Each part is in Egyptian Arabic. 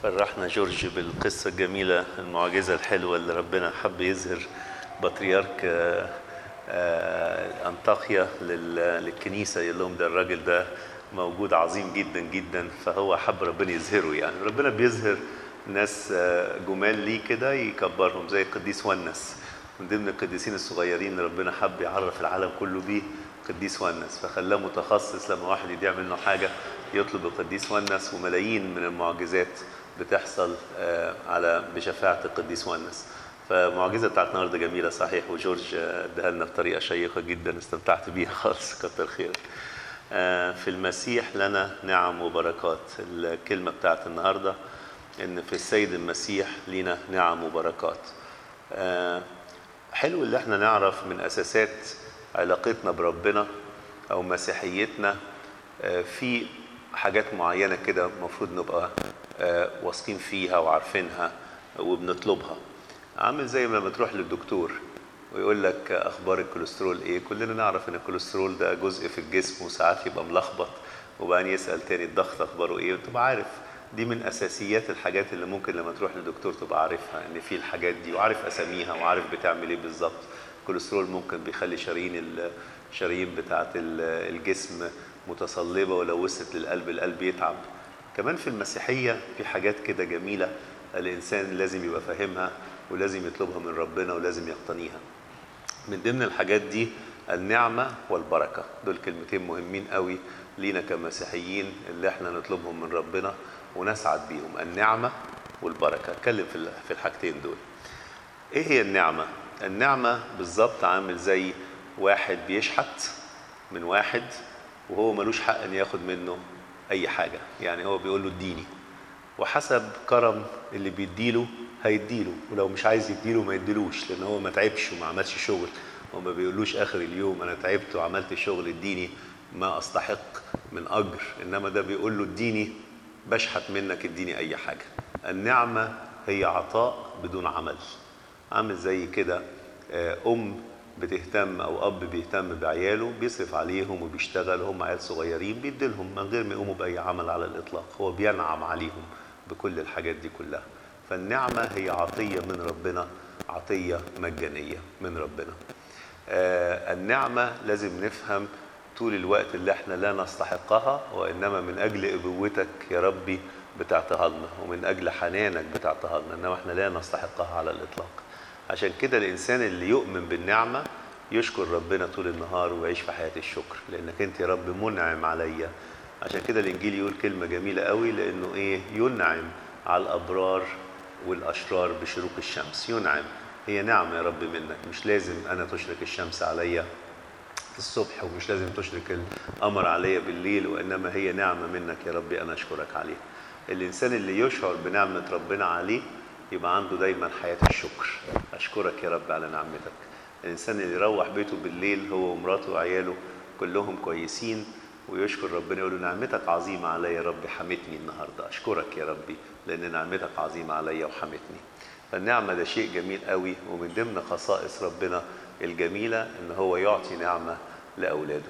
فرحنا جورج بالقصة الجميلة المعجزة الحلوة اللي ربنا حب يظهر بطريرك آه، آه، أنطاكيا لل- للكنيسة يقول لهم ده الراجل ده موجود عظيم جدا جدا فهو حب ربنا يظهره يعني ربنا بيظهر ناس آه، جمال ليه كده يكبرهم زي القديس ونس من ضمن القديسين الصغيرين اللي ربنا حب يعرف العالم كله بيه قديس ونس فخلاه متخصص لما واحد يضيع منه حاجة يطلب القديس ونس وملايين من المعجزات بتحصل آه، على بشفاعة القديس ونس فمعجزة بتاعت النهارده جميلة صحيح وجورج آه، اداها لنا بطريقة شيقة جدا استمتعت بيها خالص كتر خيرك آه، في المسيح لنا نعم وبركات الكلمة بتاعت النهارده ان في السيد المسيح لينا نعم وبركات آه، حلو اللي احنا نعرف من اساسات علاقتنا بربنا او مسيحيتنا آه، في حاجات معينه كده المفروض نبقى آه، واثقين فيها وعارفينها وبنطلبها عامل زي ما لما تروح للدكتور ويقول لك اخبار الكوليسترول ايه كلنا نعرف ان الكوليسترول ده جزء في الجسم وساعات يبقى ملخبط وبعدين يسال تاني الضغط اخباره ايه وتبقى عارف دي من اساسيات الحاجات اللي ممكن لما تروح للدكتور تبقى عارفها ان في الحاجات دي وعارف اساميها وعارف بتعمل ايه بالظبط الكوليسترول ممكن بيخلي شرايين ال- الشرايين بتاعه ال- الجسم متصلبه ولو وصلت للقلب القلب يتعب كمان في المسيحيه في حاجات كده جميله الانسان لازم يبقى فاهمها ولازم يطلبها من ربنا ولازم يقتنيها من ضمن الحاجات دي النعمة والبركة دول كلمتين مهمين قوي لينا كمسيحيين اللي احنا نطلبهم من ربنا ونسعد بيهم النعمة والبركة اتكلم في ال- في الحاجتين دول ايه هي النعمة النعمة بالظبط عامل زي واحد بيشحت من واحد وهو ملوش حق ان ياخد منه اي حاجة يعني هو بيقول له اديني وحسب كرم اللي بيديله هيديله ولو مش عايز يديله ما يديلوش لان هو ما تعبش وما عملش شغل وما بيقولوش اخر اليوم انا تعبت وعملت شغل اديني ما استحق من اجر انما ده بيقول له اديني بشحت منك اديني اي حاجه النعمه هي عطاء بدون عمل عامل زي كده آه، ام بتهتم او اب بيهتم بعياله بيصرف عليهم وبيشتغل هم عيال صغيرين بيديلهم من غير ما يقوموا باي عمل على الاطلاق هو بينعم عليهم بكل الحاجات دي كلها فالنعمه هي عطيه من ربنا عطيه مجانيه من ربنا آه، النعمه لازم نفهم طول الوقت اللي احنا لا نستحقها وانما من اجل ابوتك يا ربي بتعطيها لنا ومن اجل حنانك بتعطيها لنا انما احنا لا نستحقها على الاطلاق عشان كده الانسان اللي يؤمن بالنعمه يشكر ربنا طول النهار ويعيش في حياه الشكر لانك انت يا رب منعم عليا عشان كده الانجيل يقول كلمه جميله قوي لانه ايه ينعم على الابرار والاشرار بشروق الشمس ينعم هي نعمه يا رب منك مش لازم انا تشرق الشمس عليا الصبح ومش لازم تشرق القمر عليا بالليل وانما هي نعمه منك يا ربي انا اشكرك عليها الانسان اللي يشعر بنعمه ربنا عليه يبقى عنده دايما حياه الشكر اشكرك يا رب على نعمتك الانسان اللي يروح بيته بالليل هو ومراته وعياله كلهم كويسين ويشكر ربنا يقول له نعمتك عظيمه عليا يا رب حمتني النهارده اشكرك يا ربي لان نعمتك عظيمه عليا وحمتني فالنعمه ده شيء جميل قوي ومن ضمن خصائص ربنا الجميله ان هو يعطي نعمه لاولاده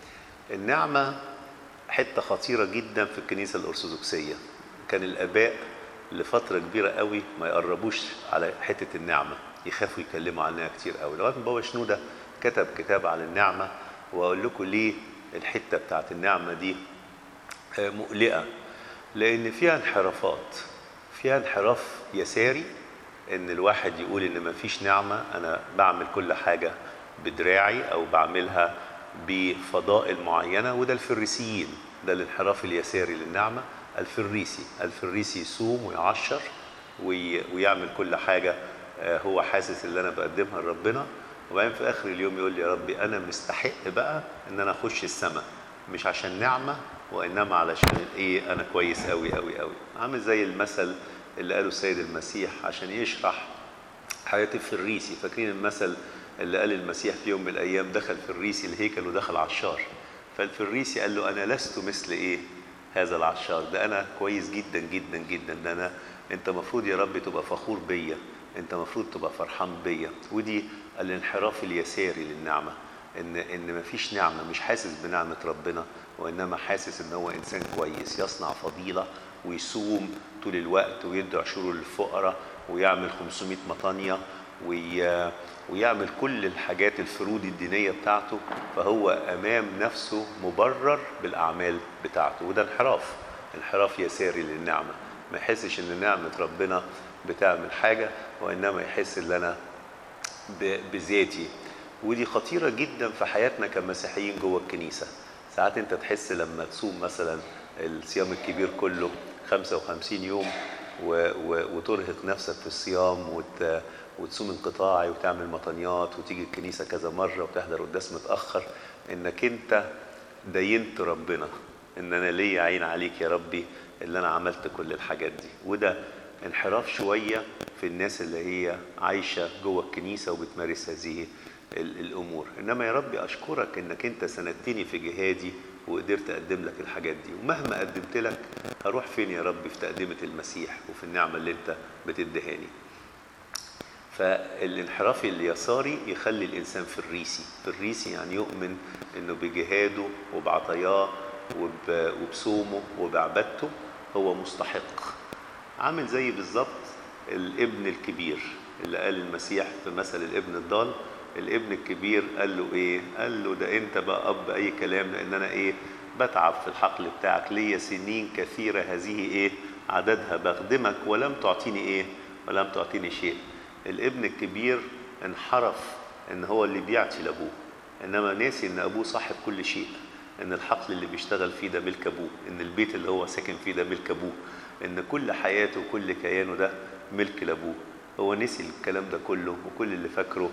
النعمه حته خطيره جدا في الكنيسه الارثوذكسيه كان الاباء لفتره كبيره قوي ما يقربوش على حته النعمه يخافوا يكلموا عنها كتير قوي لغايه ما بابا شنوده كتب كتاب عن النعمه واقول لكم ليه الحته بتاعت النعمه دي آه، مقلقه لان فيها انحرافات فيها انحراف يساري ان الواحد يقول ان مفيش نعمه انا بعمل كل حاجه بدراعي او بعملها بفضائل معينه وده الفريسيين ده الانحراف اليساري للنعمه الفريسي الفريسي يصوم ويعشر وي- ويعمل كل حاجه آه، هو حاسس ان انا بقدمها لربنا وبعدين في اخر اليوم يقول لي يا ربي انا مستحق بقى ان انا اخش السماء مش عشان نعمه وانما علشان ايه انا كويس قوي قوي قوي عامل زي المثل اللي قاله السيد المسيح عشان يشرح حياة الفريسي فاكرين المثل اللي قال المسيح في يوم من الأيام دخل فريسي الهيكل ودخل عشار فالفريسي قال له أنا لست مثل إيه هذا العشار ده أنا كويس جدا جدا جدا ده أنا أنت مفروض يا رب تبقى فخور بيا أنت مفروض تبقى فرحان بيا ودي الانحراف اليساري للنعمة ان ان مفيش نعمه مش حاسس بنعمه ربنا وانما حاسس ان هو انسان كويس يصنع فضيله ويصوم طول الوقت ويدي عشوره للفقراء ويعمل 500 مطانية وي... ويعمل كل الحاجات الفروض الدينية بتاعته فهو أمام نفسه مبرر بالأعمال بتاعته وده انحراف انحراف يساري للنعمة ما يحسش إن نعمة ربنا بتعمل حاجة وإنما يحس إن أنا ب... بذاتي ودي خطيرة جدا في حياتنا كمسيحيين جوه الكنيسة ساعات انت تحس لما تصوم مثلا الصيام الكبير كله 55 يوم و... و... وترهق نفسك في الصيام وت... وتصوم انقطاعي وتعمل مطنيات وتيجي الكنيسة كذا مرة وتحضر قداس متأخر انك انت دينت ربنا ان انا ليا عين عليك يا ربي اللي انا عملت كل الحاجات دي وده انحراف شوية في الناس اللي هي عايشة جوه الكنيسة وبتمارس هذه الامور انما يا ربي اشكرك انك انت سندتني في جهادي وقدرت اقدم لك الحاجات دي ومهما قدمت لك هروح فين يا ربي في تقدمه المسيح وفي النعمه اللي انت بتدهاني فالانحراف اليساري يخلي الانسان في الريسي في الريسي يعني يؤمن انه بجهاده وبعطاياه وب- وبصومه وبعبادته هو مستحق عامل زي بالظبط الابن الكبير اللي قال المسيح في مثل الابن الضال الابن الكبير قال له ايه قال له ده انت بقى اب اي كلام لان انا ايه بتعب في الحقل بتاعك ليا سنين كثيره هذه ايه عددها بخدمك ولم تعطيني ايه ولم تعطيني شيء الابن الكبير انحرف ان هو اللي بيعطي لابوه انما ناسي ان ابوه صاحب كل شيء ان الحقل اللي بيشتغل فيه ده ملك ابوه ان البيت اللي هو ساكن فيه ده ملك ابوه ان كل حياته وكل كيانه ده ملك لابوه هو نسي الكلام ده كله وكل اللي فاكره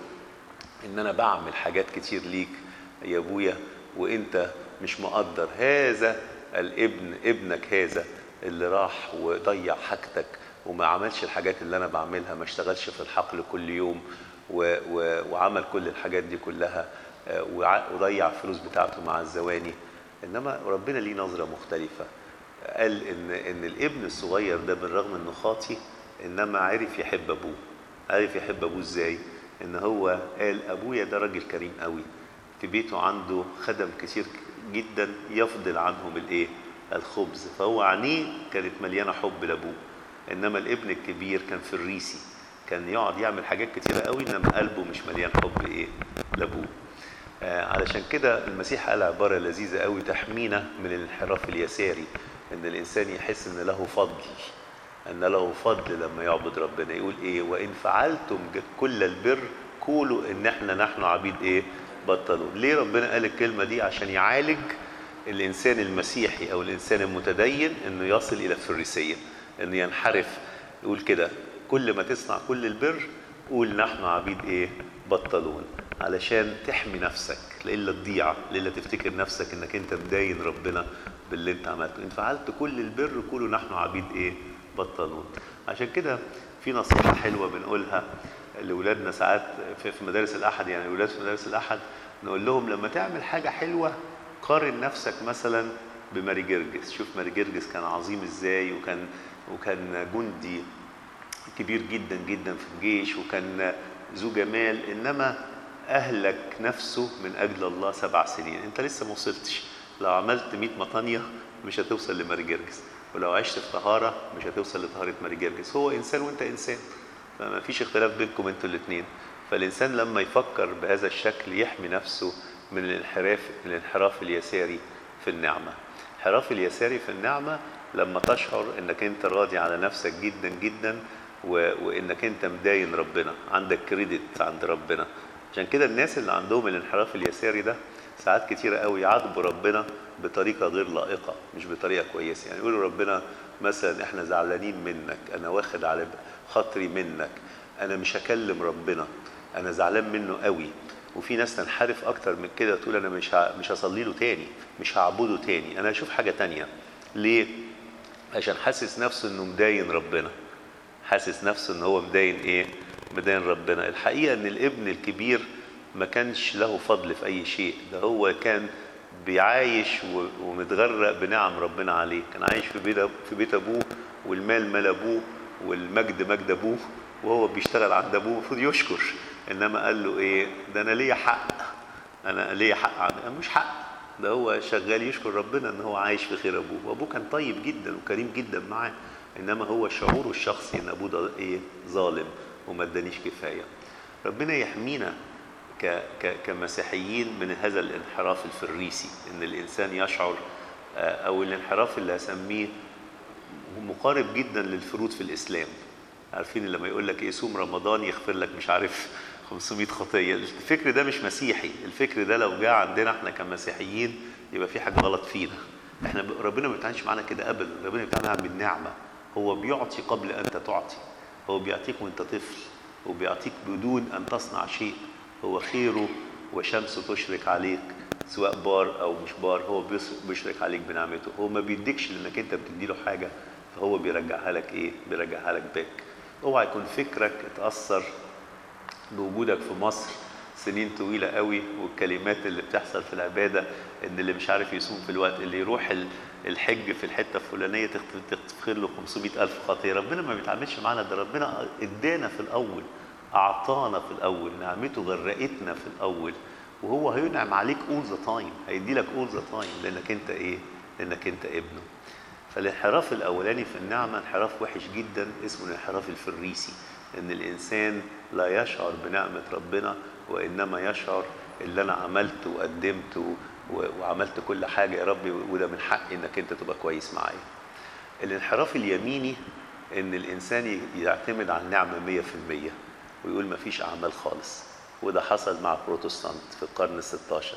ان انا بعمل حاجات كتير ليك يا ابويا وانت مش مقدر هذا الابن ابنك هذا اللي راح وضيع حاجتك وما عملش الحاجات اللي انا بعملها ما اشتغلش في الحقل كل يوم و و وعمل كل الحاجات دي كلها آه، وع- وضيع الفلوس بتاعته مع الزواني انما ربنا ليه نظره مختلفه قال ان ان الابن الصغير ده بالرغم انه خاطي انما عرف يحب ابوه عرف يحب ابوه ازاي ان هو قال ابويا ده راجل كريم قوي في بيته عنده خدم كتير جدا يفضل عنهم الايه الخبز فهو عينيه كانت مليانه حب لابوه انما الابن الكبير كان في الريسي كان يقعد يعمل حاجات كتيره قوي انما قلبه مش مليان حب ايه لابوه آه، علشان كده المسيح قال عبارة لذيذة قوي تحمينا من الانحراف اليساري ان الانسان يحس ان له فضل ان له فضل لما يعبد ربنا يقول ايه وان فعلتم ج- كل البر قولوا ان احنا نحن عبيد ايه بطلوا ليه ربنا قال الكلمة دي عشان يعالج الانسان المسيحي او الانسان المتدين انه يصل الى الفريسية انه ينحرف يقول كده كل ما تصنع كل البر قول نحن عبيد ايه بطلون علشان تحمي نفسك لإلا تضيع لإلا تفتكر نفسك انك انت مداين ربنا باللي انت عملته ان فعلت كل البر قولوا نحن عبيد ايه بطلون عشان كده في نصيحة حلوة بنقولها لأولادنا ساعات في في مدارس الأحد يعني الأولاد في مدارس الأحد نقول لهم لما تعمل حاجة حلوة قارن نفسك مثلا بماري جرجس شوف ماري جرجس كان عظيم ازاي وكان وكان جندي كبير جدا جدا في الجيش وكان ذو جمال انما اهلك نفسه من اجل الله سبع سنين انت لسه ما وصلتش لو عملت 100 مطانيه مش هتوصل لماري جرجس ولو عشت في طهاره مش هتوصل لطهاره ماري جرجس هو انسان وانت انسان فما فيش اختلاف بينكم انتوا الاثنين فالانسان لما يفكر بهذا الشكل يحمي نفسه من الانحراف من الانحراف اليساري في النعمه الانحراف اليساري في النعمه لما تشعر انك انت راضي على نفسك جدا جدا و... وانك انت مداين ربنا عندك كريدت عند ربنا عشان كده الناس اللي عندهم الانحراف اليساري ده ساعات كتيرة قوي يعاتبوا ربنا بطريقة غير لائقة مش بطريقة كويسة يعني يقولوا ربنا مثلا احنا زعلانين منك انا واخد على خاطري منك انا مش هكلم ربنا انا زعلان منه قوي وفي ناس تنحرف اكتر من كده تقول انا مش ه... مش هصلي له تاني مش هعبده تاني انا هشوف حاجة تانية ليه عشان حاسس نفسه انه مداين ربنا حاسس نفسه ان هو مداين ايه مداين ربنا الحقيقه ان الابن الكبير ما كانش له فضل في اي شيء ده هو كان بيعايش و- ومتغرق بنعم ربنا عليه كان عايش في بيت في بيت ابوه والمال مال ابوه والمجد مجد ابوه وهو بيشتغل عند ابوه المفروض يشكر انما قال له ايه ده انا ليا حق انا ليا حق عنه. أنا مش حق ده هو شغال يشكر ربنا ان هو عايش في خير ابوه وابوه كان طيب جدا وكريم جدا معاه انما هو شعوره الشخصي ان ابوه ده ايه ظالم وما ادانيش كفايه ربنا يحمينا ك ك كمسيحيين من هذا الانحراف الفريسي ان الانسان يشعر آه، او الانحراف اللي هسميه مقارب جدا للفروض في الاسلام عارفين لما يقول لك ايه صوم رمضان يغفر لك مش عارف 500 خطيه الفكر ده مش مسيحي الفكر ده لو جاء عندنا احنا كمسيحيين يبقى في حاجه غلط فينا احنا ب- ربنا ما بيتعاملش معانا كده ابدا ربنا بيتعامل بالنعمه هو بيعطي قبل انت تعطي هو بيعطيك وانت طفل وبيعطيك بدون ان تصنع شيء هو خيره وشمسه تشرق عليك سواء بار او مش بار هو بيس- بيشرق عليك بنعمته هو ما بيديكش لانك انت بتدي له حاجه فهو بيرجعها لك ايه بيرجعها لك باك اوعى يكون فكرك اتاثر بوجودك في مصر سنين طويلة قوي والكلمات اللي بتحصل في العبادة ان اللي مش عارف يصوم في الوقت اللي يروح ال- الحج في الحتة الفلانية تغت- تغفر له 500 ألف خطية ربنا ما بيتعاملش معانا ده ربنا ادانا في الأول أعطانا في الأول نعمته غرقتنا في الأول وهو هينعم عليك all the time هيدي لك all the time لأنك أنت إيه؟ لأنك أنت ابنه فالانحراف الاولاني في النعمه انحراف وحش جدا اسمه الانحراف الفريسي ان الانسان لا يشعر بنعمه ربنا وانما يشعر اللي انا عملته وقدمت و- وعملت كل حاجه يا ربي وده من حقي انك انت تبقى كويس معايا الانحراف اليميني ان الانسان ي- يعتمد على النعمه 100% ويقول ما فيش اعمال خالص وده حصل مع بروتستانت في القرن ال 16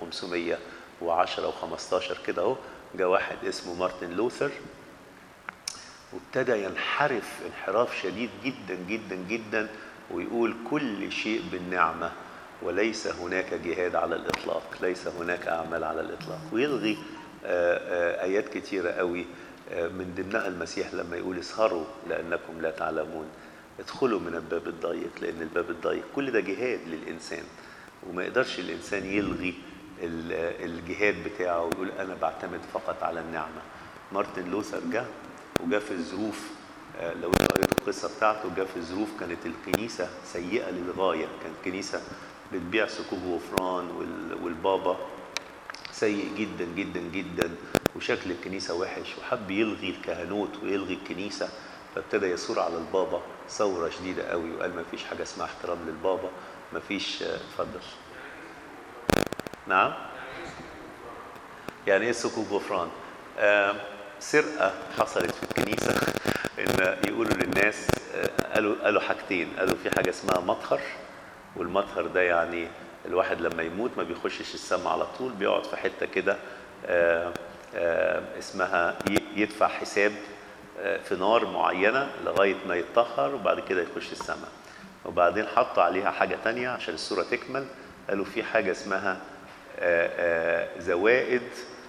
1510 و15 كده اهو جاء واحد اسمه مارتن لوثر وابتدى ينحرف انحراف شديد جدا جدا جدا ويقول كل شيء بالنعمه وليس هناك جهاد على الاطلاق ليس هناك اعمال على الاطلاق ويلغي آه، آه، ايات كتيره قوي آه، من ضمنها المسيح لما يقول اسهروا لانكم لا تعلمون ادخلوا من الباب الضيق لان الباب الضيق كل ده جهاد للانسان وما يقدرش الانسان يلغي ال- الجهاد بتاعه ويقول انا بعتمد فقط على النعمه مارتن لوثر جه وجا في الظروف آه، لو انت قريت القصه بتاعته جه في ظروف كانت الكنيسه سيئه للغايه كانت كنيسه بتبيع سكوب غفران وال- والبابا سيء جدا جدا جدا وشكل الكنيسة وحش وحب يلغي الكهنوت ويلغي الكنيسة فابتدى يثور على البابا ثورة شديدة قوي وقال ما فيش حاجة اسمها احترام للبابا ما فيش آه، اتفضل نعم يعني ايه سكوب غفران آه، سرقة حصلت في الكنيسة ان يقولوا للناس آه، قالوا قالوا حاجتين قالوا في حاجة اسمها مطهر والمطهر ده يعني الواحد لما يموت ما بيخشش السما على طول بيقعد في حتة كده آه، آه، اسمها ي- يدفع حساب آه، في نار معينة لغاية ما يتطهر وبعد كده يخش السماء وبعدين حطوا عليها حاجة تانية عشان الصورة تكمل قالوا في حاجة اسمها آه، آه، زوائد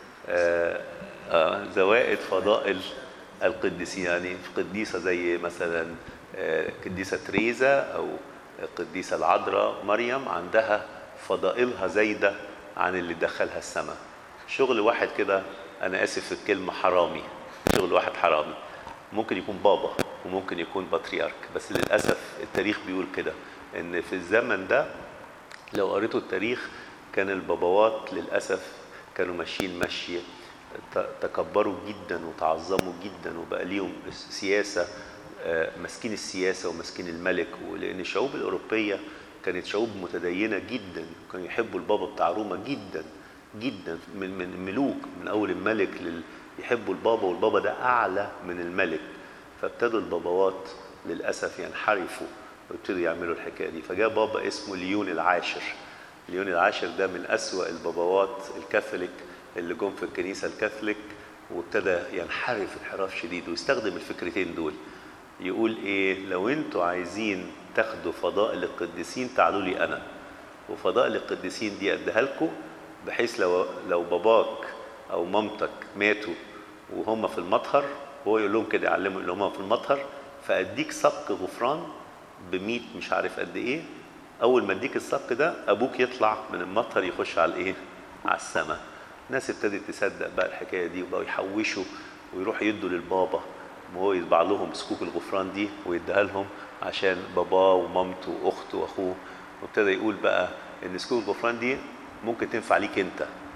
آه، آه، زوائد فضائل القديسين يعني في قديسة زي مثلا آه، قديسة تريزا أو القديسة العذراء مريم عندها فضائلها زايدة عن اللي دخلها السماء شغل واحد كده أنا آسف في الكلمة حرامي شغل واحد حرامي ممكن يكون بابا وممكن يكون بطريرك بس للأسف التاريخ بيقول كده إن في الزمن ده لو قريتوا التاريخ كان البابوات للأسف كانوا ماشيين مشي ت- تكبروا جدا وتعظموا جدا وبقى ليهم سياسة آه، ماسكين السياسة وماسكين الملك ولأن الشعوب الأوروبية كانت شعوب متدينة جدا كانوا يحبوا البابا بتاع روما جدا جدا من من ملوك من أول الملك لل يحبوا البابا والبابا ده أعلى من الملك فابتدوا البابوات للأسف ينحرفوا وابتدوا يعملوا الحكاية دي فجاء بابا اسمه ليون العاشر ليون العاشر ده من أسوأ البابوات الكاثوليك اللي جم في الكنيسة الكاثوليك وابتدى ينحرف انحراف شديد ويستخدم الفكرتين دول يقول ايه لو انتوا عايزين تاخدوا فضائل القديسين تعالوا لي انا وفضائل القديسين دي اديها لكم بحيث لو لو باباك او مامتك ماتوا وهم في المطهر وهو يقول لهم كده يعلموا ان هم في المطهر فاديك صك غفران ب 100 مش عارف قد ايه اول ما اديك الصك ده ابوك يطلع من المطهر يخش على الايه على السماء الناس ابتدت تصدق بقى الحكايه دي وبقوا يحوشوا ويروحوا يدوا للبابا وهو يطبع لهم صكوك الغفران دي ويديها لهم عشان باباه ومامته واخته واخوه وابتدى يقول بقى ان صكوك الغفران دي ممكن تنفع ليك انت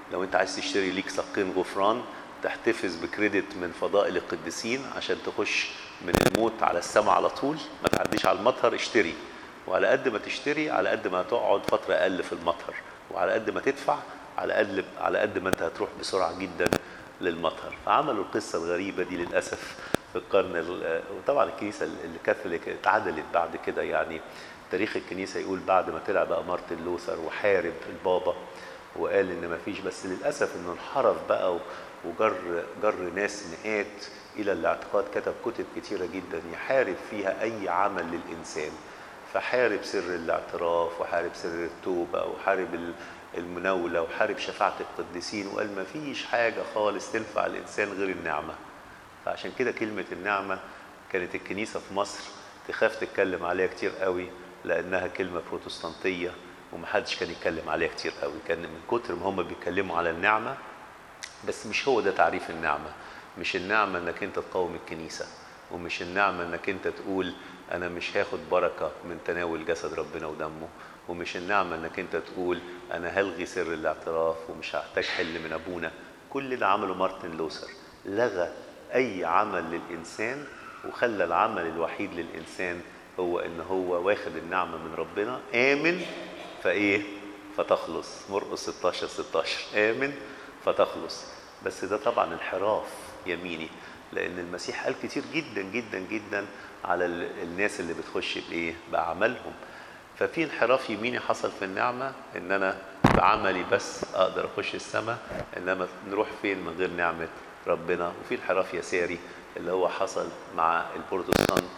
لو انت عايز تشتري ليك ساقين غفران تحتفظ بكريدت من فضائل القديسين عشان تخش من الموت على السماء على طول ما تعديش على المطهر اشتري وعلى قد ما تشتري على قد ما تقعد فترة أقل في المطهر وعلى قد ما تدفع على قد على قد ما انت هتروح بسرعة جدا للمطهر فعملوا القصة الغريبة دي للأسف في القرن ال- وطبعا الكنيسة الكاثوليك اتعدلت بعد كده يعني تاريخ الكنيسة يقول بعد ما طلع بقى مارتن لوثر وحارب البابا وقال ان ما فيش بس للاسف انه انحرف بقى و- وجر جر ناس مئات الى الاعتقاد كتب كتب كتيره جدا يحارب فيها اي عمل للانسان فحارب سر الاعتراف وحارب سر التوبه وحارب ال- المناوله وحارب شفاعه القديسين وقال ما فيش حاجه خالص تنفع الانسان غير النعمه فعشان كده كلمة النعمة كانت الكنيسة في مصر تخاف تتكلم عليها كتير قوي لأنها كلمة بروتستانتية ومحدش كان يتكلم عليها كتير قوي كان من كتر ما هم بيتكلموا على النعمة بس مش هو ده تعريف النعمة مش النعمة انك انت تقاوم الكنيسة ومش النعمة انك انت تقول انا مش هاخد بركة من تناول جسد ربنا ودمه ومش النعمة انك انت تقول انا هلغي سر الاعتراف ومش هحتاج حل من ابونا كل ده عمله مارتن لوثر لغى اي عمل للانسان وخلى العمل الوحيد للانسان هو ان هو واخد النعمة من ربنا امن فايه فتخلص مرقس 16 16 امن فتخلص بس ده طبعا انحراف يميني لان المسيح قال كتير جدا جدا جدا على ال- الناس اللي بتخش بايه باعمالهم ففي انحراف يميني حصل في النعمه ان انا بعملي بس اقدر اخش السماء انما نروح فين من غير نعمه ربنا وفي انحراف يساري اللي هو حصل مع البروتستانت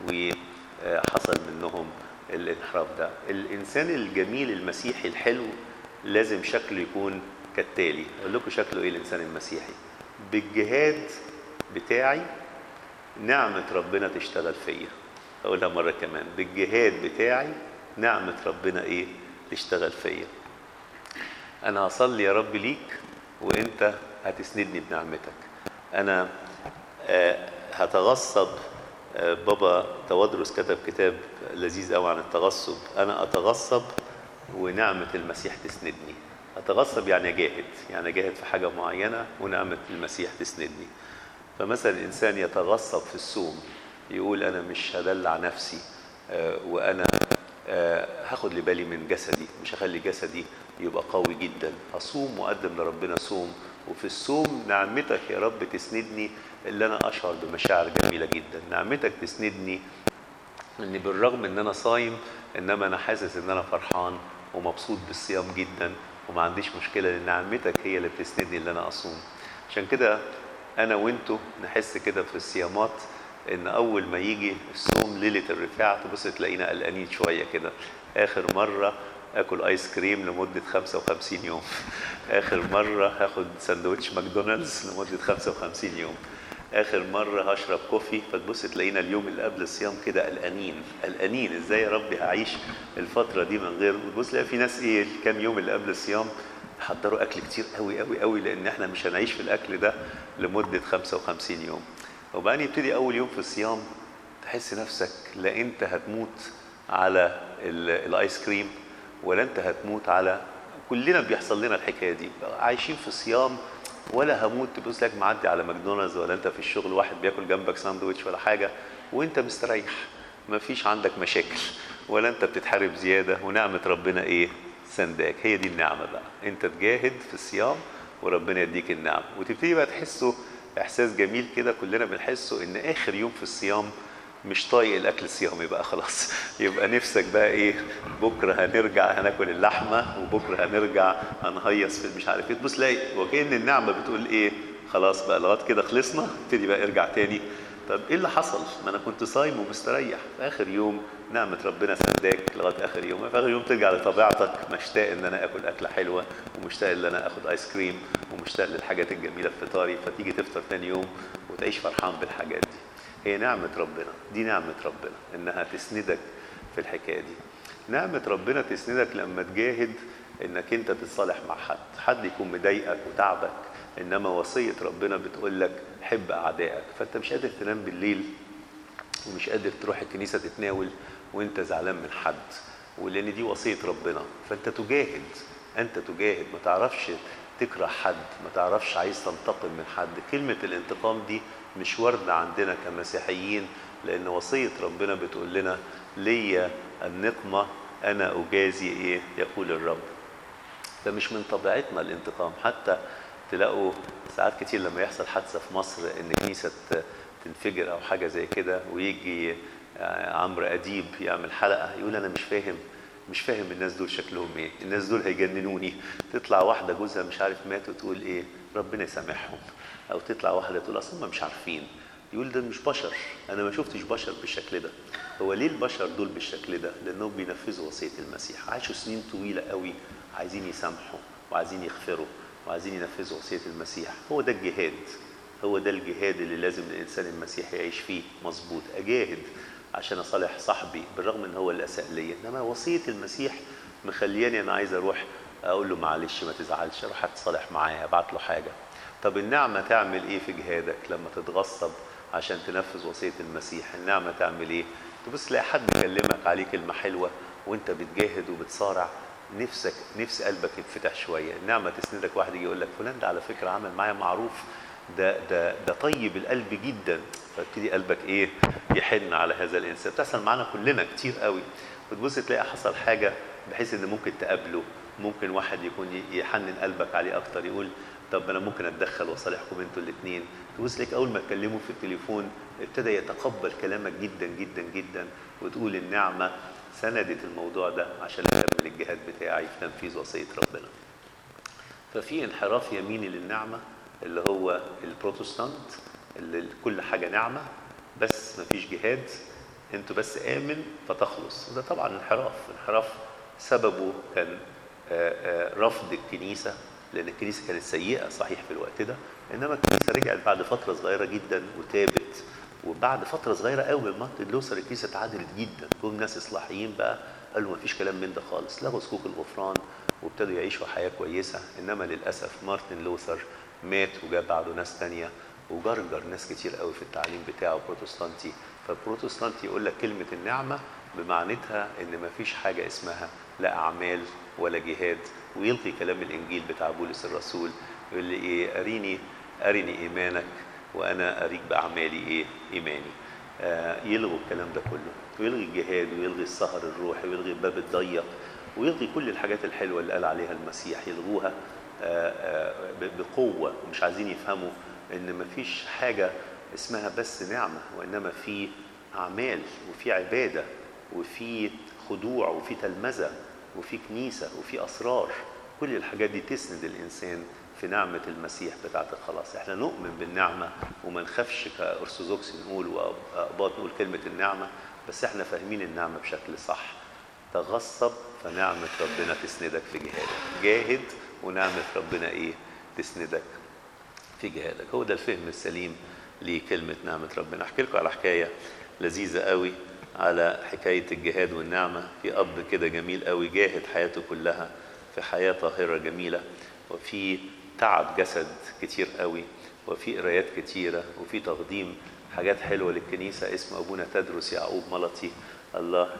وحصل منهم الانحراف ده الانسان الجميل المسيحي الحلو لازم شكله يكون كالتالي اقول لكم شكله ايه الانسان المسيحي بالجهاد بتاعي نعمة ربنا تشتغل فيا اقولها مرة كمان بالجهاد بتاعي نعمة ربنا ايه تشتغل فيا انا هصلي يا رب ليك وانت هتسندني بنعمتك انا آه، هتغصب آه، بابا توادرس كتب كتاب لذيذ قوي عن التغصب انا اتغصب ونعمه المسيح تسندني اتغصب يعني اجاهد يعني اجاهد في حاجه معينه ونعمه المسيح تسندني فمثلا الانسان يتغصب في الصوم يقول انا مش هدلع نفسي آه، وانا آه، هاخد لي بالي من جسدي مش هخلي جسدي يبقى قوي جدا هصوم واقدم لربنا صوم وفي الصوم نعمتك يا رب تسندني اللي انا اشعر بمشاعر جميله جدا نعمتك تسندني ان بالرغم ان انا صايم انما انا حاسس ان انا فرحان ومبسوط بالصيام جدا وما عنديش مشكله لان نعمتك هي اللي بتسندني ان انا اصوم عشان كده انا وانتوا نحس كده في الصيامات ان اول ما يجي الصوم ليله الرفاع تبص تلاقينا قلقانين شويه كده اخر مره اكل ايس كريم لمده 55 يوم اخر مره هاخد سندوتش ماكدونالدز لمده 55 يوم اخر مره هشرب كوفي فتبص تلاقينا اليوم اللي قبل الصيام كده قلقانين قلقانين ازاي يا ربي هعيش الفتره دي من غير وتبص تلاقي في ناس ايه الكام يوم اللي قبل الصيام حضروا اكل كتير قوي قوي قوي لان احنا مش هنعيش في الاكل ده لمده 55 يوم وبعدين يبتدي اول يوم في الصيام تحس نفسك لا انت هتموت على ال- الايس كريم ولا انت هتموت على كلنا بيحصل لنا الحكايه دي عايشين في صيام ولا هموت تبص لك معدي على ماكدونالدز ولا انت في الشغل واحد بياكل جنبك ساندوتش ولا حاجه وانت مستريح ما فيش عندك مشاكل ولا انت بتتحارب زياده ونعمه ربنا ايه سنداك هي دي النعمه بقى انت تجاهد في الصيام وربنا يديك النعمه وتبتدي بقى تحسه احساس جميل كده كلنا بنحسه ان اخر يوم في الصيام مش طايق الاكل الصيامي بقى خلاص يبقى نفسك بقى ايه بكره هنرجع هناكل اللحمه وبكره هنرجع هنهيص في مش عارف ايه تبص تلاقي وكأن النعمه بتقول ايه خلاص بقى لغايه كده خلصنا ابتدي بقى ارجع تاني طب ايه اللي حصل؟ ما انا كنت صايم ومستريح في اخر يوم نعمه ربنا سنداك لغايه اخر يوم في اخر يوم ترجع لطبيعتك مشتاق ان انا اكل اكله حلوه ومشتاق ان انا اخد ايس كريم ومشتاق للحاجات الجميله في فطاري فتيجي تفطر تاني يوم وتعيش فرحان بالحاجات دي هي نعمة ربنا دي نعمة ربنا إنها تسندك في الحكاية دي نعمة ربنا تسندك لما تجاهد إنك أنت تتصالح مع حد حد يكون مضايقك وتعبك إنما وصية ربنا بتقول لك حب أعدائك فأنت مش قادر تنام بالليل ومش قادر تروح الكنيسة تتناول وأنت زعلان من حد ولأن دي وصية ربنا فأنت تجاهد أنت تجاهد ما تعرفش تكره حد ما تعرفش عايز تنتقم من حد كلمة الانتقام دي مش واردة عندنا كمسيحيين لأن وصية ربنا بتقول لنا ليا النقمة أنا أجازي إيه يقول الرب فمش من طبيعتنا الانتقام حتى تلاقوا ساعات كتير لما يحصل حادثة في مصر إن كنيسة تنفجر أو حاجة زي كده ويجي عمرو أديب يعمل حلقة يقول أنا مش فاهم مش فاهم الناس دول شكلهم ايه الناس دول هيجننوني تطلع واحده جوزها مش عارف مات وتقول ايه ربنا يسامحهم او تطلع واحده تقول اصلا مش عارفين يقول ده مش بشر انا ما شفتش بشر بالشكل ده هو ليه البشر دول بالشكل ده لانهم بينفذوا وصيه المسيح عاشوا سنين طويله قوي عايزين يسامحوا وعايزين يغفروا وعايزين ينفذوا وصيه المسيح هو ده الجهاد هو ده الجهاد اللي لازم الانسان المسيحي يعيش فيه مظبوط اجاهد عشان اصالح صاحبي بالرغم ان هو اللي اساء ليا انما وصيه المسيح مخلياني انا عايز اروح اقول له معلش ما تزعلش اروح اتصالح معاه ابعت له حاجه طب النعمه تعمل ايه في جهادك لما تتغصب عشان تنفذ وصيه المسيح النعمه تعمل ايه تبص تلاقي حد يكلمك عليه كلمه حلوه وانت بتجاهد وبتصارع نفسك نفس قلبك يتفتح شويه النعمه تسندك واحد يجي يقول لك فلان ده على فكره عمل معايا معروف ده ده ده طيب القلب جدا فابتدي قلبك ايه يحن على هذا الانسان بتحصل معانا كلنا كتير قوي وتبص تلاقي حصل حاجه بحيث ان ممكن تقابله ممكن واحد يكون يحنن قلبك عليه اكتر يقول طب انا ممكن اتدخل واصالحكم انتوا الاثنين تبص تلاقيك اول ما تكلمه في التليفون ابتدى يتقبل كلامك جدا جدا جدا وتقول النعمه سندت الموضوع ده عشان اكمل الجهاد بتاعي في تنفيذ وصيه ربنا ففي انحراف يميني للنعمه اللي هو البروتستانت اللي كل حاجه نعمه بس مفيش جهاد انتوا بس امن فتخلص وده طبعا انحراف انحراف سببه كان رفض الكنيسه لان الكنيسه كانت سيئه صحيح في الوقت ده انما الكنيسه رجعت بعد فتره صغيره جدا وتابت وبعد فتره صغيره قوي من مارتن لوثر الكنيسه اتعدلت جدا جم ناس اصلاحيين بقى قالوا مفيش كلام من ده خالص لغوا صكوك الغفران وابتدوا يعيشوا حياه كويسه انما للاسف مارتن لوثر مات وجاب بعده ناس تانية وجرجر ناس كتير قوي في التعليم بتاعه بروتستانتي فالبروتستانتي يقول لك كلمة النعمة بمعنتها ان مفيش حاجة اسمها لا اعمال ولا جهاد ويلقي كلام الانجيل بتاع بولس الرسول يقول لي ايه اريني ارني ايمانك وانا اريك باعمالي ايه ايماني آه يلغوا الكلام ده كله ويلغي الجهاد ويلغي السهر الروحي ويلغي الباب الضيق ويلغي كل الحاجات الحلوه اللي قال عليها المسيح يلغوها بقوة ومش عايزين يفهموا إن مفيش حاجة اسمها بس نعمة وإنما في أعمال وفي عبادة وفي خضوع وفي تلمذة وفي كنيسة وفي أسرار كل الحاجات دي تسند الإنسان في نعمة المسيح بتاعة الخلاص احنا نؤمن بالنعمة وما نخافش كأرثوذكس نقول وأقباط نقول كلمة النعمة بس احنا فاهمين النعمة بشكل صح تغصب فنعمة ربنا تسندك في جهادك جاهد ونعمة ربنا ايه تسندك في جهادك هو ده الفهم السليم لكلمة نعمة ربنا احكي لكم على حكاية لذيذة قوي على حكاية الجهاد والنعمة في أب كده جميل قوي جاهد حياته كلها في حياة طاهرة جميلة وفي تعب جسد كتير قوي وفي قرايات كتيرة وفي تقديم حاجات حلوة للكنيسة اسم أبونا تدرس يعقوب ملطي الله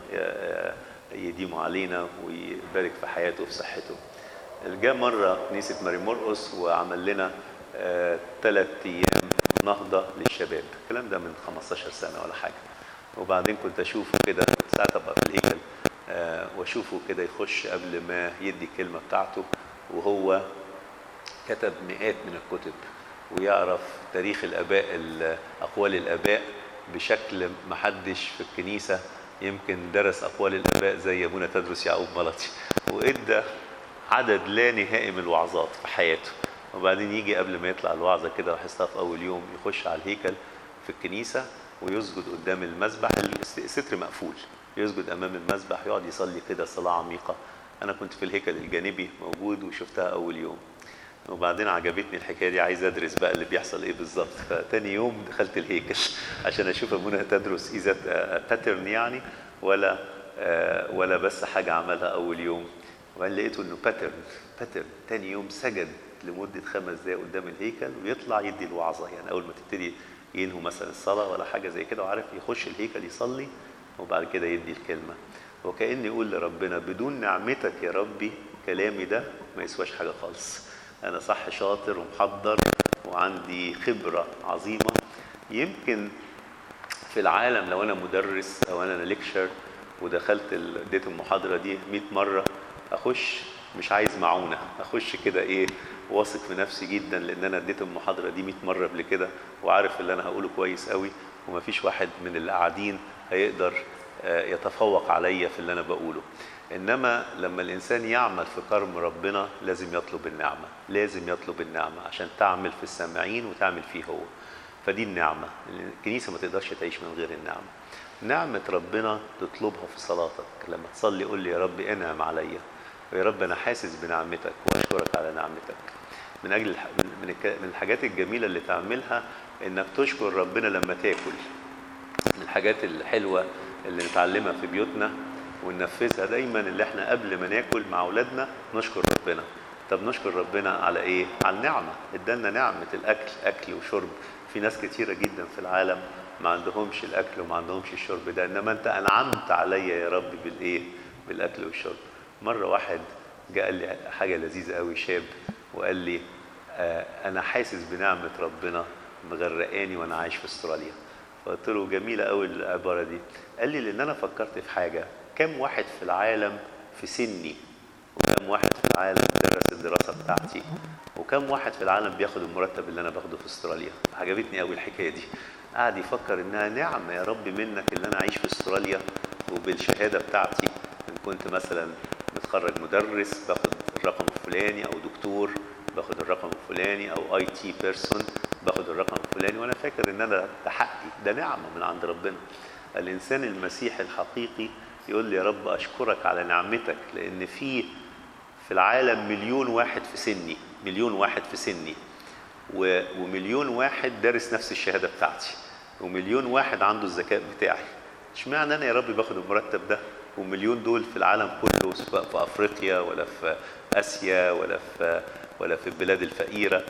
يديمه علينا ويبارك في حياته وفي صحته جاء مرة كنيسة ماري مرقس وعمل لنا ثلاث أيام نهضة للشباب الكلام ده من 15 سنة ولا حاجة وبعدين كنت أشوفه كده ساعات أبقى في الهيكل آه وأشوفه كده يخش قبل ما يدي الكلمة بتاعته وهو كتب مئات من الكتب ويعرف تاريخ الآباء أقوال الآباء بشكل محدش في الكنيسة يمكن درس أقوال الآباء زي أبونا تدرس يعقوب ملطي وإدى عدد لا نهائي من الوعظات في حياته وبعدين يجي قبل ما يطلع الوعظة كده لاحظتها في أول يوم يخش على الهيكل في الكنيسة ويسجد قدام المسبح الستر مقفول يسجد أمام المسبح يقعد يصلي كده صلاة عميقة أنا كنت في الهيكل الجانبي موجود وشفتها أول يوم وبعدين عجبتني الحكايه دي عايز ادرس بقى اللي بيحصل ايه بالظبط فتاني يوم دخلت الهيكل عشان اشوف ابونا تدرس اذا باترن يعني ولا ولا بس حاجه عملها اول يوم وبعدين لقيته انه باترن باترن تاني يوم سجد لمده خمس دقائق قدام الهيكل ويطلع يدي الوعظه يعني اول ما تبتدي ينهوا مثلا الصلاه ولا حاجه زي كده وعارف يخش الهيكل يصلي وبعد كده يدي الكلمه وكاني يقول لربنا بدون نعمتك يا ربي كلامي ده ما يسواش حاجه خالص انا صح شاطر ومحضر وعندي خبره عظيمه يمكن في العالم لو انا مدرس او انا ليكشر ودخلت ال- اديت المحاضره دي 100 مره اخش مش عايز معونه اخش كده ايه واثق في نفسي جدا لان انا اديت المحاضره دي 100 مره قبل كده وعارف اللي انا هقوله كويس قوي ومفيش واحد من اللي قاعدين هيقدر آه، يتفوق عليا في اللي انا بقوله انما لما الانسان يعمل في كرم ربنا لازم يطلب النعمه لازم يطلب النعمه عشان تعمل في السامعين وتعمل فيه هو فدي النعمه الكنيسه ما تقدرش تعيش من غير النعمه نعمه ربنا تطلبها في صلاتك لما تصلي قول لي يا رب انعم عليا ويا رب انا حاسس بنعمتك واشكرك على نعمتك من اجل الح- من من الك- من الحاجات الجميله اللي تعملها انك تشكر ربنا لما تاكل من الحاجات الحلوه اللي نتعلمها في بيوتنا وننفذها دايما اللي احنا قبل ما ناكل مع اولادنا نشكر ربنا طب نشكر ربنا على ايه على النعمه ادالنا نعمه الاكل اكل وشرب في ناس كتيره جدا في العالم ما عندهمش الاكل وما عندهمش الشرب ده انما انت انعمت عليا يا رب بالايه بالاكل والشرب مره واحد جاء قال لي حاجه لذيذه قوي شاب وقال لي آه انا حاسس بنعمه ربنا مغرقاني وانا عايش في استراليا فقلت له جميله قوي العباره دي قال لي لان انا فكرت في حاجه كم واحد في العالم في سني وكم واحد في العالم درس الدراسه بتاعتي وكم واحد في العالم بياخد المرتب اللي انا باخده في استراليا عجبتني قوي الحكايه دي قعد يفكر انها نعمه يا رب منك اللي انا اعيش في استراليا وبالشهاده بتاعتي ان كنت مثلا متخرج مدرس باخد الرقم الفلاني او دكتور باخد الرقم الفلاني او اي تي بيرسون باخد الرقم الفلاني وانا فاكر ان انا ده حقي ده نعمه من عند ربنا الانسان المسيحي الحقيقي يقول لي يا رب اشكرك على نعمتك لان في في العالم مليون واحد في سني مليون واحد في سني و- ومليون واحد دارس نفس الشهاده بتاعتي ومليون واحد عنده الذكاء بتاعي اشمعنى انا يا رب باخد المرتب ده ومليون دول في العالم كله سواء في افريقيا ولا في اسيا ولا في ولا في البلاد الفقيره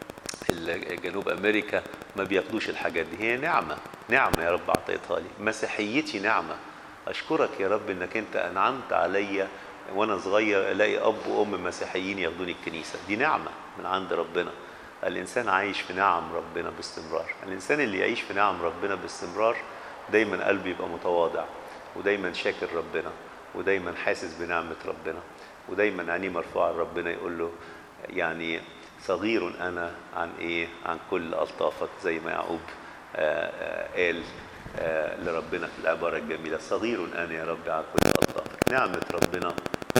ال- جنوب امريكا ما بياخدوش الحاجات دي هي نعمه نعمه يا رب اعطيتها لي مسيحيتي نعمه اشكرك يا رب انك انت انعمت عليا وانا صغير الاقي اب وام مسيحيين ياخدوني الكنيسه دي نعمه من عند ربنا الانسان عايش في نعم ربنا باستمرار الانسان اللي يعيش في نعم ربنا باستمرار دايما قلبه يبقى متواضع ودايما شاكر ربنا ودايما حاسس بنعمه ربنا ودايما عينيه مرفوعه لربنا يقول له يعني صغير انا عن ايه عن كل الطافك زي ما يعقوب آه، آه، قال آه، لربنا في العباره الجميله صغير انا يا رب عن كل الطافك نعمه ربنا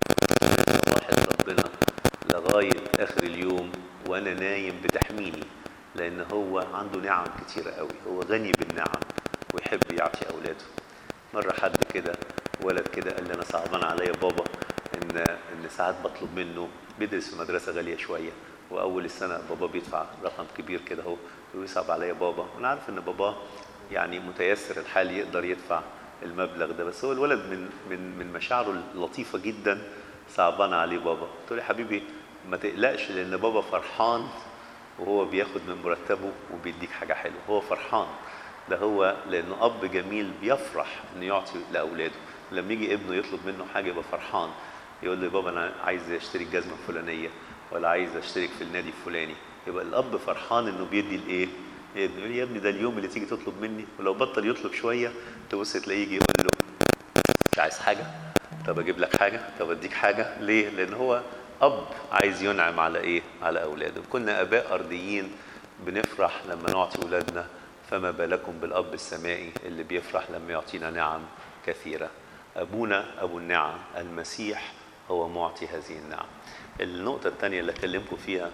صباحة ربنا لغايه اخر اليوم وانا نايم بتحميني لان هو عنده نعم كتيره قوي هو غني بالنعم ويحب يعطي اولاده مره حد كده ولد كده قال لي انا صعبان عليا بابا ان ان ساعات بطلب منه بيدرس في مدرسه غاليه شويه واول السنه بابا بيدفع رقم كبير كده اهو ويصعب عليا بابا وانا عارف ان بابا يعني متيسر الحال يقدر يدفع المبلغ ده بس هو الولد من من من مشاعره اللطيفه جدا صعبان عليه بابا قلت له يا حبيبي ما تقلقش لان بابا فرحان وهو بياخد من مرتبه وبيديك حاجه حلوه هو فرحان ده هو لانه اب جميل بيفرح انه يعطي لاولاده لما يجي ابنه يطلب منه حاجه يبقى فرحان يقول له بابا انا عايز اشتري الجزمه الفلانيه ولا عايز اشترك في النادي الفلاني يبقى الاب فرحان انه بيدي الايه ابنه يقول يا ابني ده اليوم اللي تيجي تطلب مني ولو بطل يطلب شويه تبص تلاقيه يجي يقول له مش عايز حاجه طب اجيب لك حاجه طب اديك حاجه ليه لان هو اب عايز ينعم على ايه على اولاده كنا اباء ارضيين بنفرح لما نعطي اولادنا فما بالكم بالاب السمائي اللي بيفرح لما يعطينا نعم كثيره ابونا ابو النعم المسيح هو معطي هذه النعم النقطه الثانيه اللي اكلمكم فيها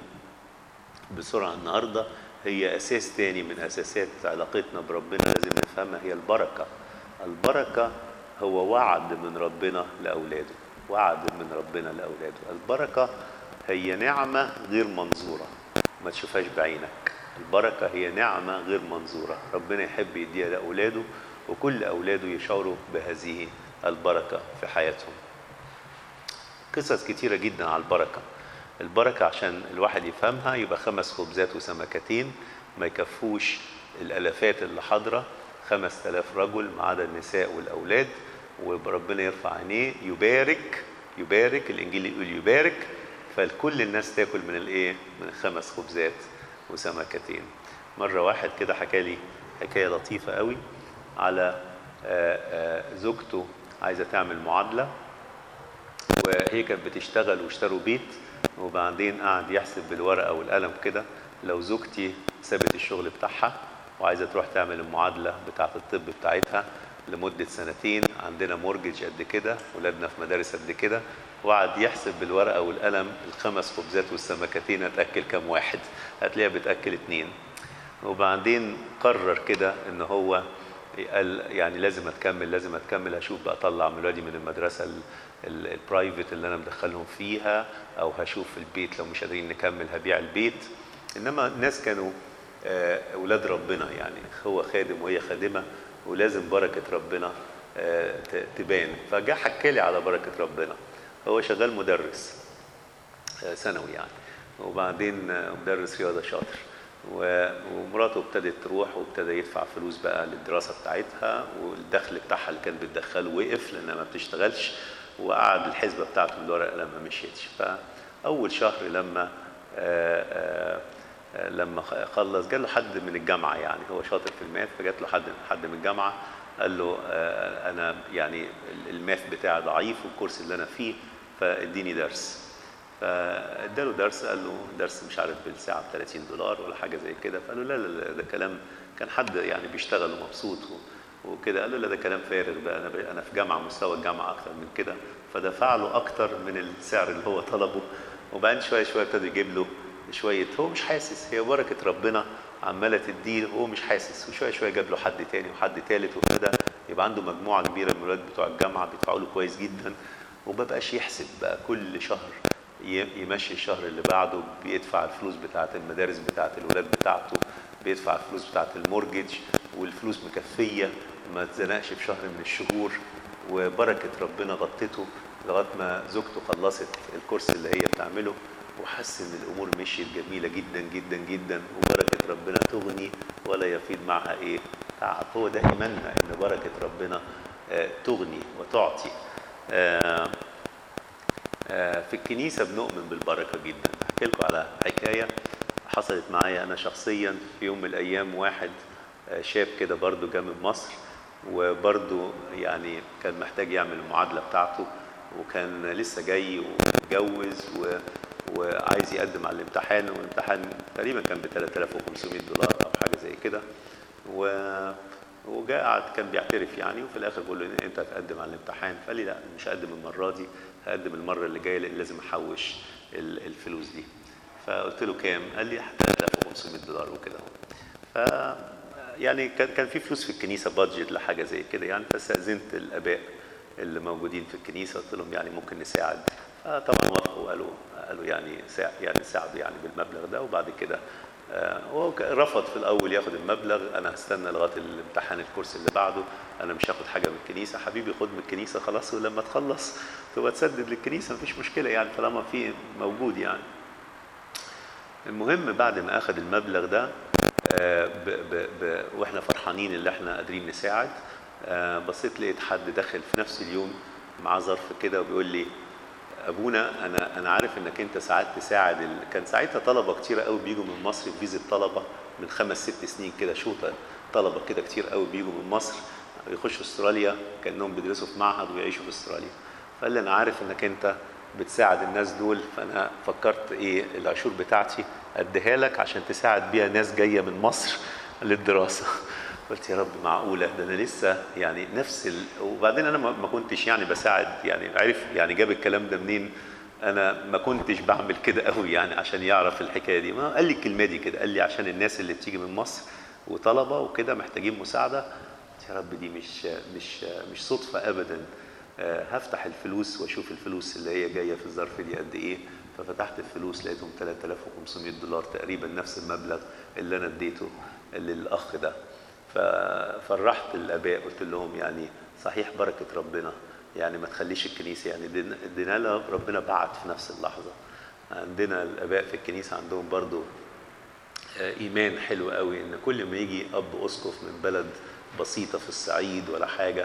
بسرعه النهارده هي اساس تاني من اساسات علاقتنا بربنا لازم نفهمها هي البركه البركه هو وعد من ربنا لاولاده وعد من ربنا لاولاده البركه هي نعمه غير منظوره ما تشوفهاش بعينك البركه هي نعمه غير منظوره ربنا يحب يديها لاولاده وكل اولاده يشعروا بهذه البركه في حياتهم قصص كتيره جدا على البركه البركه عشان الواحد يفهمها يبقى خمس خبزات وسمكتين ما يكفوش الالافات اللي حاضره خمس تلاف رجل ما عدا النساء والاولاد وربنا يرفع عينيه يبارك يبارك الانجيل يقول يبارك فالكل الناس تاكل من الايه من خمس خبزات وسمكتين مره واحد كده حكى لي حكايه لطيفه قوي على آه، آه، زوجته عايزه تعمل معادله وهي كانت بتشتغل واشتروا بيت وبعدين قعد يحسب بالورقه والقلم كده لو زوجتي سابت الشغل بتاعها وعايزه تروح تعمل المعادله بتاعه الطب بتاعتها لمده سنتين عندنا مورجج قد كده ولادنا في مدارس قد كده وقعد يحسب بالورقه والقلم الخمس خبزات والسمكتين هتاكل كام واحد هتلاقيها بتاكل اتنين وبعدين قرر كده ان هو قال يعني لازم اتكمل لازم اتكمل اشوف بقى اطلع من ولادي من المدرسه ال- ال- البرايفت اللي انا مدخلهم فيها او هشوف البيت لو مش قادرين نكمل هبيع البيت انما الناس كانوا آه، اولاد ربنا يعني هو خادم وهي خادمه ولازم بركه ربنا آه، ت- تبان فجاء حكى لي على بركه ربنا هو شغال مدرس آه، ثانوي يعني وبعدين آه، مدرس رياضه شاطر و- ومراته ابتدت تروح وابتدى يدفع فلوس بقى للدراسه بتاعتها والدخل بتاعها اللي كان بتدخله وقف لانها ما بتشتغلش وقعد الحسبه بتاعته بالورقه لما مشيتش فاول شهر لما آه، آه، آه، لما خ- خلص جات له حد من الجامعه يعني هو شاطر في الماث فجات له حد حد من الجامعه قال له آه، انا يعني الماث بتاعي ضعيف والكورس اللي انا فيه فاديني درس فاداله درس قال له درس مش عارف بالساعه ب 30 دولار ولا حاجه زي كده فقال له لا لا لا ده كلام كان حد يعني بيشتغل ومبسوط و- وكده قال له لا ده كلام فارغ بقى انا ب- انا في جامعه مستوى الجامعه اكتر من كده فدفع له اكتر من السعر اللي هو طلبه وبعدين شويه شويه ابتدى يجيب له شويه هو مش حاسس هي بركه ربنا عماله تديه هو مش حاسس وشويه شويه جاب له حد تاني وحد تالت وابتدى يبقى عنده مجموعه كبيره من الولاد بتوع الجامعه بيدفعوا له كويس جدا وما بقاش يحسب بقى كل شهر ي- يمشي الشهر اللي بعده بيدفع الفلوس بتاعه المدارس بتاعه الولاد بتاعته بيدفع الفلوس بتاعه المورجج والفلوس مكفيه ما اتزنقش في شهر من الشهور وبركه ربنا غطته لغايه ما زوجته خلصت الكورس اللي هي بتعمله وحس ان الامور مشيت جميله جدا جدا جدا وبركه ربنا تغني ولا يفيض معها ايه تعب هو ده ايماننا ان بركه ربنا آه، تغني وتعطي آه، آه، في الكنيسة بنؤمن بالبركة جدا أحكي لكم على حكاية حصلت معايا أنا شخصيا في يوم من الأيام واحد آه، شاب كده برضو جه من مصر وبرضو يعني كان محتاج يعمل المعادلة بتاعته وكان لسه جاي ومتجوز و... وعايز يقدم على الامتحان والامتحان تقريبا كان ب 3500 دولار أو حاجة زي كده و... وجاء قعد كان بيعترف يعني وفي الاخر بقول له انت هتقدم على الامتحان فقال لي لا مش هقدم المره دي هقدم المره اللي جايه لان لازم احوش ال- الفلوس دي فقلت له كام قال لي 3500 دولار وكده ف يعني كان كان في فلوس في الكنيسه بادجت لحاجه زي كده يعني فاستاذنت الاباء اللي موجودين في الكنيسه قلت لهم يعني ممكن نساعد فطبعا وافقوا وقالوا قالوا يعني ساعد يعني ساعدوا يعني بالمبلغ ده وبعد كده آه، هو ك- رفض في الاول ياخد المبلغ انا هستنى لغايه الامتحان الكورس اللي بعده انا مش هاخد حاجه من الكنيسه حبيبي خد من الكنيسه خلاص ولما تخلص تبقى تسدد للكنيسه مفيش مشكله يعني طالما في موجود يعني المهم بعد ما اخذ المبلغ ده آه، ب ب ب واحنا فرحانين اللي احنا قادرين نساعد آه، بصيت لقيت حد داخل في نفس اليوم معاه ظرف كده وبيقول لي ابونا انا انا عارف انك انت ساعات تساعد ال... كان ساعتها طلبه كتير قوي بيجوا من مصر في فيزا طلبه من خمس ست سنين كده شوطه طلبه كده كتير قوي بيجوا من مصر يخشوا استراليا كانهم بيدرسوا في معهد ويعيشوا في استراليا فقال لي انا عارف انك انت بتساعد الناس دول فانا فكرت ايه العشور بتاعتي اديها لك عشان تساعد بيها ناس جايه من مصر للدراسه قلت يا رب معقوله ده انا لسه يعني نفس ال... وبعدين انا ما ما كنتش يعني بساعد يعني عرف يعني جاب الكلام ده منين انا ما كنتش بعمل كده قوي يعني عشان يعرف الحكايه دي ما قال لي الكلمه دي كده قال لي عشان الناس اللي بتيجي من مصر وطلبه وكده محتاجين مساعده قلت يا رب دي مش مش مش صدفه ابدا آه، هفتح الفلوس واشوف الفلوس اللي هي جايه في الظرف دي قد ايه ففتحت الفلوس لقيتهم 3500 دولار تقريبا نفس المبلغ اللي انا اديته للاخ ده ففرحت الاباء قلت لهم يعني صحيح بركه ربنا يعني ما تخليش الكنيسه يعني ادينا- ادينا لها ربنا بعت في نفس اللحظه عندنا الاباء في الكنيسه عندهم برضو آه، ايمان حلو قوي ان كل ما يجي اب اسقف من بلد بسيطه في الصعيد ولا حاجه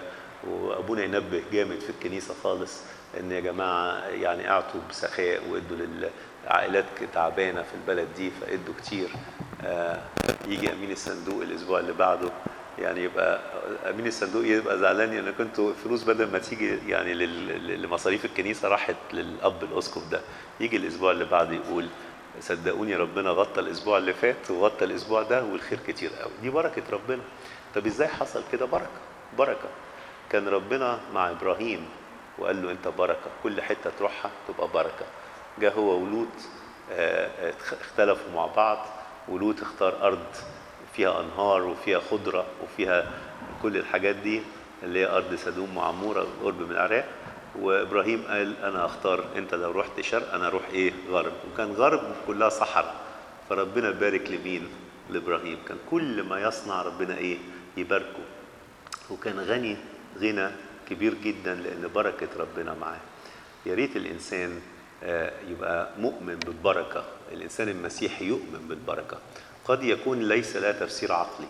وابونا ينبه جامد في الكنيسه خالص ان يا جماعه يعني اعطوا بسخاء وادوا للعائلات تعبانه في البلد دي فادوا كتير آه، يجي امين الصندوق الاسبوع اللي بعده يعني يبقى امين الصندوق يبقى زعلان يعني كنتوا فلوس بدل ما تيجي يعني لل- لمصاريف الكنيسه راحت للاب الاسقف ده يجي الاسبوع اللي بعده يقول صدقوني ربنا غطى الاسبوع اللي فات وغطى الاسبوع ده والخير كتير قوي دي بركه ربنا طب ازاي حصل كده بركه بركه كان ربنا مع ابراهيم وقال له انت بركه كل حته تروحها تبقى بركه جاء هو ولوط آه، آه، اختلفوا مع بعض ولوط اختار ارض فيها انهار وفيها خضره وفيها كل الحاجات دي اللي هي ارض سدوم وعموره قرب من العراق وابراهيم قال انا اختار انت لو رحت شرق انا اروح ايه غرب وكان غرب كلها صحراء فربنا بارك لمين لابراهيم كان كل ما يصنع ربنا ايه يباركه وكان غني غنى كبير جدا لان بركه ربنا معاه يا ريت الانسان آه، يبقى مؤمن بالبركه الانسان المسيحي يؤمن بالبركه قد يكون ليس لها تفسير عقلي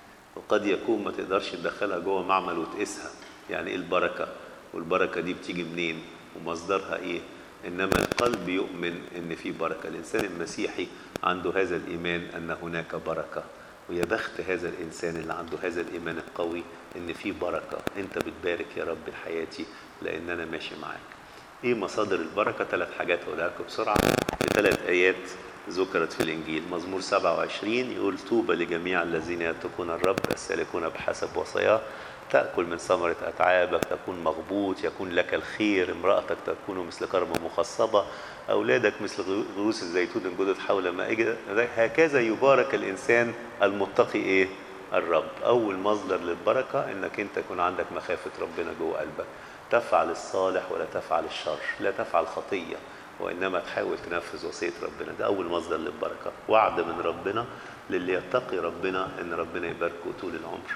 وقد يكون ما تقدرش تدخلها جوه معمل وتقيسها يعني ايه البركه والبركه دي بتيجي منين ومصدرها ايه انما القلب يؤمن ان في بركه الانسان المسيحي عنده هذا الايمان ان هناك بركه ويا بخت هذا الانسان اللي عنده هذا الايمان القوي ان في بركه انت بتبارك يا رب لحياتي لان انا ماشي معاك ايه مصادر البركه ثلاث حاجات هقولها لكم بسرعه في ثلاث ايات ذكرت في الانجيل مزمور 27 يقول طوبى لجميع الذين يتقون الرب السالكون بحسب وصاياه تأكل من ثمرة أتعابك تكون مغبوط يكون لك الخير امرأتك تكون مثل كرمة مخصبة أولادك مثل غروس الزيتون الجدد حول مائدة هكذا يبارك الإنسان المتقي إيه؟ الرب أول مصدر للبركة إنك أنت يكون عندك مخافة ربنا جوه قلبك تفعل الصالح ولا تفعل الشر لا تفعل خطية وإنما تحاول تنفذ وصية ربنا ده أول مصدر للبركة وعد من ربنا للي يتقي ربنا إن ربنا يباركه طول العمر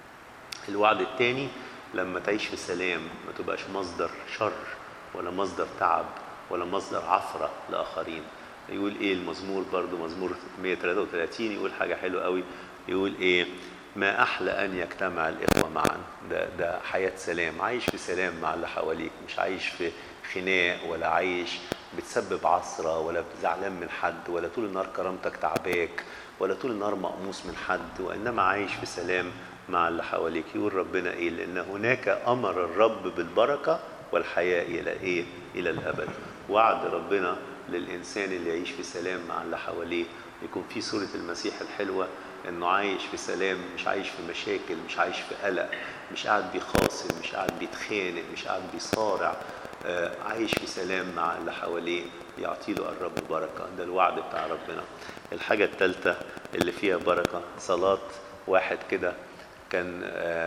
الوعد الثاني لما تعيش في سلام ما تبقاش مصدر شر ولا مصدر تعب ولا مصدر عثرة لآخرين يقول ايه المزمور برضو مزمور 133 يقول حاجة حلوة قوي يقول ايه ما أحلى أن يجتمع الإخوة معا ده, ده حياة سلام عايش في سلام مع اللي حواليك مش عايش في خناق ولا عايش بتسبب عثرة ولا زعلان من حد ولا طول النهار كرامتك تعباك ولا طول النهار مقموس من حد وإنما عايش في سلام مع اللي حواليك يقول ربنا ايه لان هناك امر الرب بالبركه والحياه الى ايه الى الابد وعد ربنا للانسان اللي يعيش في سلام مع اللي حواليه يكون في صوره المسيح الحلوه انه عايش في سلام مش عايش في مشاكل مش عايش في قلق مش قاعد بيخاصم مش قاعد بيتخانق مش قاعد بيصارع آه عايش في سلام مع اللي حواليه يعطي له الرب بركه ده الوعد بتاع ربنا الحاجه الثالثه اللي فيها بركه صلاه واحد كده كان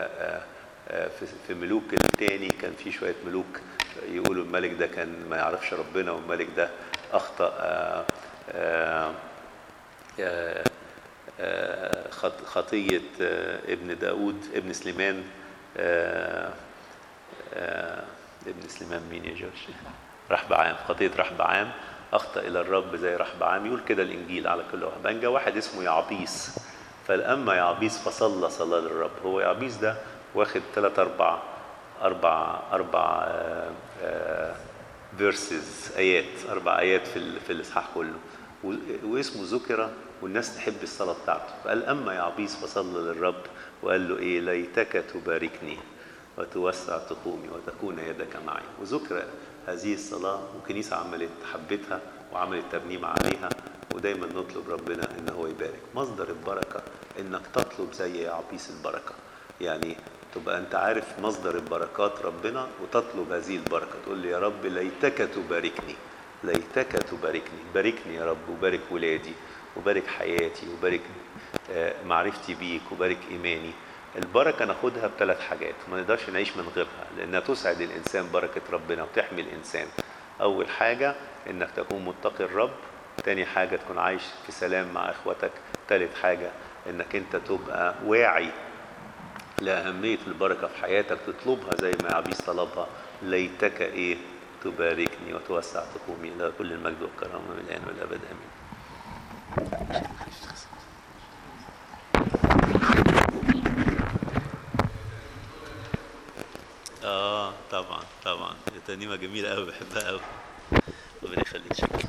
في ملوك التاني كان في شوية ملوك يقولوا الملك ده كان ما يعرفش ربنا والملك ده أخطأ خطية ابن داود ابن سليمان ابن سليمان مين يا جورج رحبعام خطية رحبعام أخطأ إلى الرب زي رحبعام يقول كده الإنجيل على كل واحد بعدين جاء واحد اسمه يعبيس فلأما يعبيس فصلى صلاة للرب هو يعبيس ده واخد ثلاث أربع أربع أربع فيرسز آيات أربع آيات في في الإصحاح كله واسمه ذكر والناس تحب الصلاة بتاعته فقال أما يعبيس فصلى للرب وقال له إيه ليتك تباركني وتوسع تقومي وتكون يدك معي وذكر هذه الصلاة وكنيسة عملت حبتها وعملت ترنيم عليها ودايما نطلب ربنا ان هو يبارك مصدر البركه انك تطلب زي يعبيس البركه يعني تبقى انت عارف مصدر البركات ربنا وتطلب هذه البركه تقول لي يا رب ليتك تباركني ليتك تباركني باركني يا رب وبارك ولادي وبارك حياتي وبارك معرفتي بيك وبارك ايماني البركه ناخدها بثلاث حاجات ما نقدرش نعيش من غيرها لانها تسعد الانسان بركه ربنا وتحمي الانسان اول حاجه انك تكون متقي الرب تاني حاجة تكون عايش في سلام مع إخوتك تالت حاجة إنك أنت تبقى واعي لأهمية البركة في حياتك تطلبها زي ما عبيس طلبها ليتك إيه تباركني وتوسع تقومي إلى كل المجد والكرامة من الآن والأبد آمين ترنيمه جميله قوي بحبها قوي ربنا يخليك شكرا